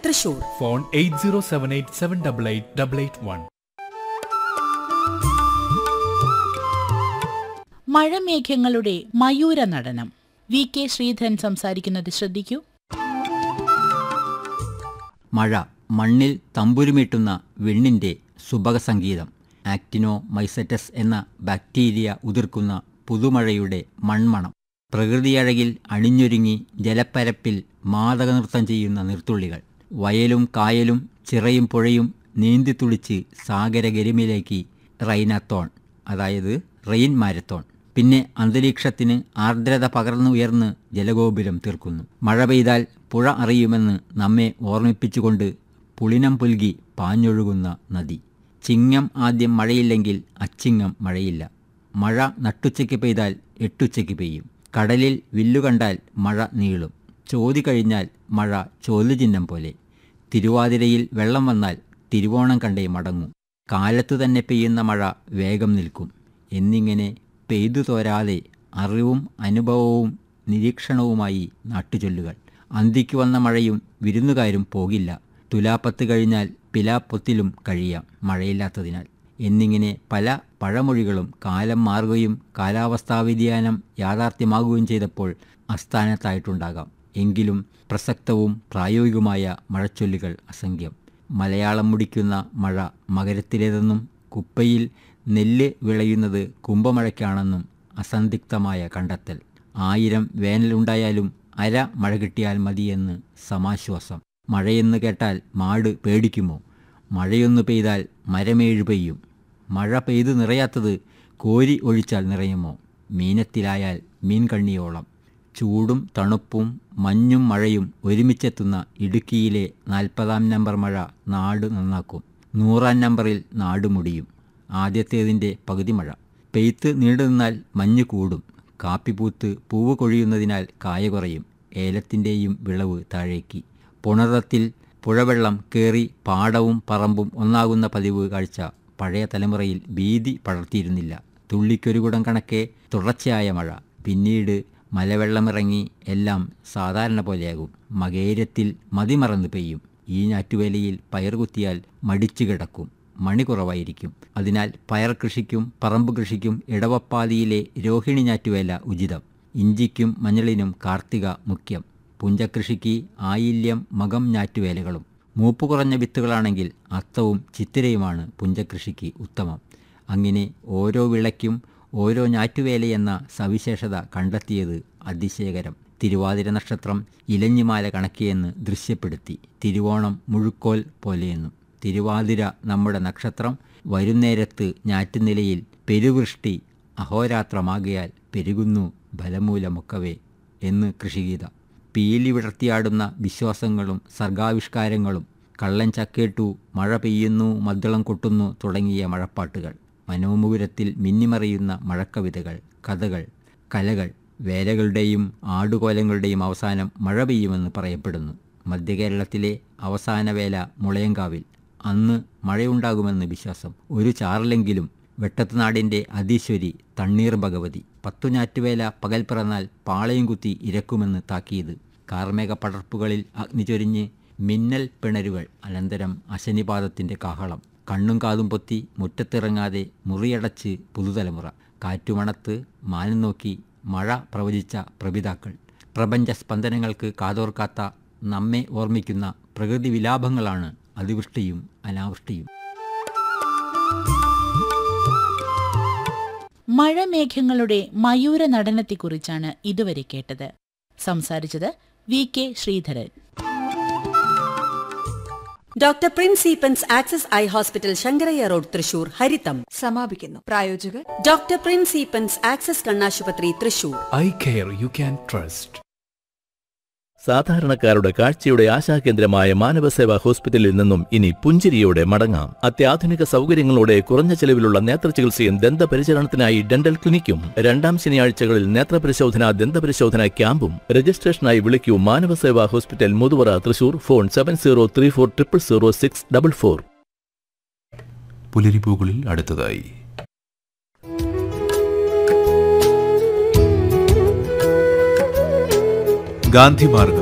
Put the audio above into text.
Thrissur phone eight zero seven eight seven double eight double eight one മഴമേഘങ്ങളുടെ മയൂര നടനം V K Sreedharan സംസാരിക്കുന്നത് ശ്രദ്ധിക്കൂ മഴ മണ്ണിൽ തമ്പുരുമീട്ടുന്ന വെണ്ണിൻ്റെ സുഭഗസംഗീതം ആക്ടിനോ മൈസറ്റസ് എന്ന ബാക്ടീരിയ ഉതിർക്കുന്ന പുതുമഴയുടെ മൺമണം പ്രകൃതിയഴകിൽ അണിഞ്ഞൊരുങ്ങി ജലപ്പരപ്പിൽ മാതകനൃത്തം ചെയ്യുന്ന നിർത്തുള്ളികൾ വയലും കായലും ചിറയും പുഴയും നീന്തിത്തുളിച്ച് സാഗരഗരിമിലേക്ക് റൈനത്തോൺ അതായത് റെയിൻ മാരത്തോൺ പിന്നെ അന്തരീക്ഷത്തിന് ആർദ്രത പകർന്നുയർന്ന് ജലഗോപുരം തീർക്കുന്നു മഴ പെയ്താൽ പുഴ അറിയുമെന്ന് നമ്മെ ഓർമ്മിപ്പിച്ചുകൊണ്ട് പുളിനം പുൽകി പാഞ്ഞൊഴുകുന്ന നദി ചിങ്ങം ആദ്യം മഴയില്ലെങ്കിൽ അച്ചിങ്ങം മഴയില്ല മഴ നട്ടുച്ചയ്ക്ക് പെയ്താൽ എട്ടുച്ചയ്ക്ക് പെയ്യും കടലിൽ വില്ലു കണ്ടാൽ മഴ നീളും ചോതി കഴിഞ്ഞാൽ മഴ ചോദ്യചിഹ്നം പോലെ തിരുവാതിരയിൽ വെള്ളം വന്നാൽ തിരുവോണം കണ്ടേ മടങ്ങും കാലത്തു തന്നെ പെയ്യുന്ന മഴ വേഗം നിൽക്കും എന്നിങ്ങനെ പെയ്തു തോരാതെ അറിവും അനുഭവവും നിരീക്ഷണവുമായി നാട്ടുചൊല്ലുകൾ അന്തിക്ക് വന്ന മഴയും വിരുന്നുകാരും പോകില്ല തുലാപ്പത്ത് കഴിഞ്ഞാൽ പിലാപ്പൊത്തിലും കഴിയാം മഴയില്ലാത്തതിനാൽ എന്നിങ്ങനെ പല പഴമൊഴികളും കാലം മാറുകയും കാലാവസ്ഥാ വ്യതിയാനം യാഥാർത്ഥ്യമാകുകയും ചെയ്തപ്പോൾ അസ്ഥാനത്തായിട്ടുണ്ടാകാം എങ്കിലും പ്രസക്തവും പ്രായോഗികമായ മഴച്ചൊല്ലുകൾ അസംഖ്യം മലയാളം മുടിക്കുന്ന മഴ മകരത്തിലേതെന്നും കുപ്പയിൽ നെല്ല് വിളയുന്നത് കുംഭമഴയ്ക്കാണെന്നും അസന്ധിഗ്ധമായ കണ്ടെത്തൽ ആയിരം വേനലുണ്ടായാലും അര മഴ കിട്ടിയാൽ മതിയെന്ന് സമാശ്വാസം മഴയെന്ന് കേട്ടാൽ മാട് പേടിക്കുമോ മഴയൊന്നു പെയ്താൽ മരമേഴ് പെയ്യും മഴ പെയ്തു നിറയാത്തത് കോരി ഒഴിച്ചാൽ നിറയുമോ മീനത്തിലായാൽ മീൻ കണ്ണിയോളം ചൂടും തണുപ്പും മഞ്ഞും മഴയും ഒരുമിച്ചെത്തുന്ന ഇടുക്കിയിലെ നാൽപ്പതാം നമ്പർ മഴ നാട് നന്നാക്കും നൂറാം നമ്പറിൽ നാട് മുടിയും ആദ്യത്തേതിൻ്റെ പകുതി മഴ പെയ്ത്ത് നീണ്ടു നിന്നാൽ മഞ്ഞ് കൂടും കാപ്പിപൂത്ത് പൂവ് കൊഴിയുന്നതിനാൽ കായ കുറയും ഏലത്തിൻ്റെയും വിളവ് താഴേക്ക് പുണർത്തത്തിൽ പുഴവെള്ളം കയറി പാടവും പറമ്പും ഒന്നാകുന്ന പതിവ് കാഴ്ച പഴയ തലമുറയിൽ ഭീതി പടർത്തിയിരുന്നില്ല തുള്ളിക്കൊരുകുടം കണക്കെ തുടർച്ചയായ മഴ പിന്നീട് മലവെള്ളമിറങ്ങി എല്ലാം സാധാരണ പോലെയാകും മകേരത്തിൽ മതിമറന്ന് പെയ്യും ഈ ഞാറ്റുവേലയിൽ പയർ കുത്തിയാൽ മടിച്ചു കിടക്കും മണി കുറവായിരിക്കും അതിനാൽ പയർ കൃഷിക്കും പറമ്പ് കൃഷിക്കും ഇടവപ്പാതിയിലെ രോഹിണി ഞാറ്റുവേല ഉചിതം ഇഞ്ചിക്കും മഞ്ഞളിനും കാർത്തിക മുഖ്യം പുഞ്ചകൃഷിക്ക് ആയില്യം മകം ഞാറ്റുവേലകളും മൂപ്പ് കുറഞ്ഞ വിത്തുകളാണെങ്കിൽ അത്തവും ചിത്തിരയുമാണ് പുഞ്ചകൃഷിക്ക് ഉത്തമം അങ്ങനെ ഓരോ വിളയ്ക്കും ഓരോ ഞാറ്റുവേലയെന്ന സവിശേഷത കണ്ടെത്തിയത് അതിശയകരം തിരുവാതിര നക്ഷത്രം ഇലഞ്ഞിമാല കണക്കിയെന്ന് ദൃശ്യപ്പെടുത്തി തിരുവോണം മുഴുക്കോൽ പോലെയെന്നും തിരുവാതിര നമ്മുടെ നക്ഷത്രം വരുന്നേരത്ത് ഞാറ്റുനിലയിൽ പെരുവൃഷ്ടി അഹോരാത്രമാകിയാൽ പെരുകുന്നു ഫലമൂലമൊക്കവേ എന്ന് കൃഷിഗീത പീലി വിടർത്തിയാടുന്ന വിശ്വാസങ്ങളും സർഗാവിഷ്കാരങ്ങളും കള്ളൻ ചക്കേട്ടു മഴ പെയ്യുന്നു മദ്ദളം കൊട്ടുന്നു തുടങ്ങിയ മഴപ്പാട്ടുകൾ മനോമുകുരത്തിൽ മിന്നിമറിയുന്ന മഴക്കവിതകൾ കഥകൾ കലകൾ വേലകളുടെയും ആടുകോലങ്ങളുടെയും അവസാനം മഴ പെയ്യുമെന്ന് പറയപ്പെടുന്നു മധ്യകേരളത്തിലെ അവസാന വേല മുളയങ്കാവിൽ അന്ന് മഴയുണ്ടാകുമെന്ന് വിശ്വാസം ഒരു ചാറിലെങ്കിലും വെട്ടത്തുനാടിൻ്റെ അതീശ്വരി തണ്ണീർ ഭഗവതി പത്തു ഞാറ്റുവേല പകൽ പിറന്നാൽ പാളയും കുത്തി ഇരക്കുമെന്ന് താക്കീത് കാർമേഘ പടർപ്പുകളിൽ അഗ്നി ചൊരിഞ്ഞ് മിന്നൽ പിണരുകൾ അനന്തരം അശനിപാതത്തിൻ്റെ കാഹളം കണ്ണും കാതും പൊത്തി മുറ്റത്തിറങ്ങാതെ മുറിയടച്ച് പുതുതലമുറ കാറ്റുമണത്ത് മാനം നോക്കി മഴ പ്രവചിച്ച പ്രപിതാക്കൾ പ്രപഞ്ച സ്പന്ദനങ്ങൾക്ക് കാതോർക്കാത്ത നമ്മെ ഓർമ്മിക്കുന്ന പ്രകൃതി വിലാപങ്ങളാണ് അതിവൃഷ്ടിയും അനാവൃഷ്ടിയും മഴമേഘങ്ങളുടെ മയൂര നടനത്തെക്കുറിച്ചാണ് ഇതുവരെ കേട്ടത് സംസാരിച്ചത് V K Sreedharan doctor prince Eappen's access eye hospital Sankarayya road Thrissur ഹരിതം സമാപിക്കുന്നു പ്രായോജകർ ഡോക്ടർ പ്രിൻസ് ഈപ്പൻസ് ആക്സസ് കണ്ണാശുപത്രി Thrissur eye care you can trust സാധാരണക്കാരുടെ കാഴ്ചയുടെ ആശാകേന്ദ്രമായ മാനവസേവാ ഹോസ്പിറ്റലിൽ നിന്നും ഇനി പുഞ്ചിരിയോടെ മടങ്ങാം അത്യാധുനിക സൗകര്യങ്ങളോടെ കുറഞ്ഞ ചെലവിലുള്ള നേത്രചികിത്സയും ദന്തപരിചരണത്തിനായി ഡെന്റൽ ക്ലിനിക്കും രണ്ടാം ശനിയാഴ്ചകളിൽ നേത്രപരിശോധന ദന്തപരിശോധന ക്യാമ്പും രജിസ്ട്രേഷനായി വിളിക്കൂ Manavaseva hospital Muthuvara Thrissur phone seven zero three four triple zero six double four പുലരിപ്പൂകളിൽ അടുത്തതായി ഗാന്ധിമാർഗം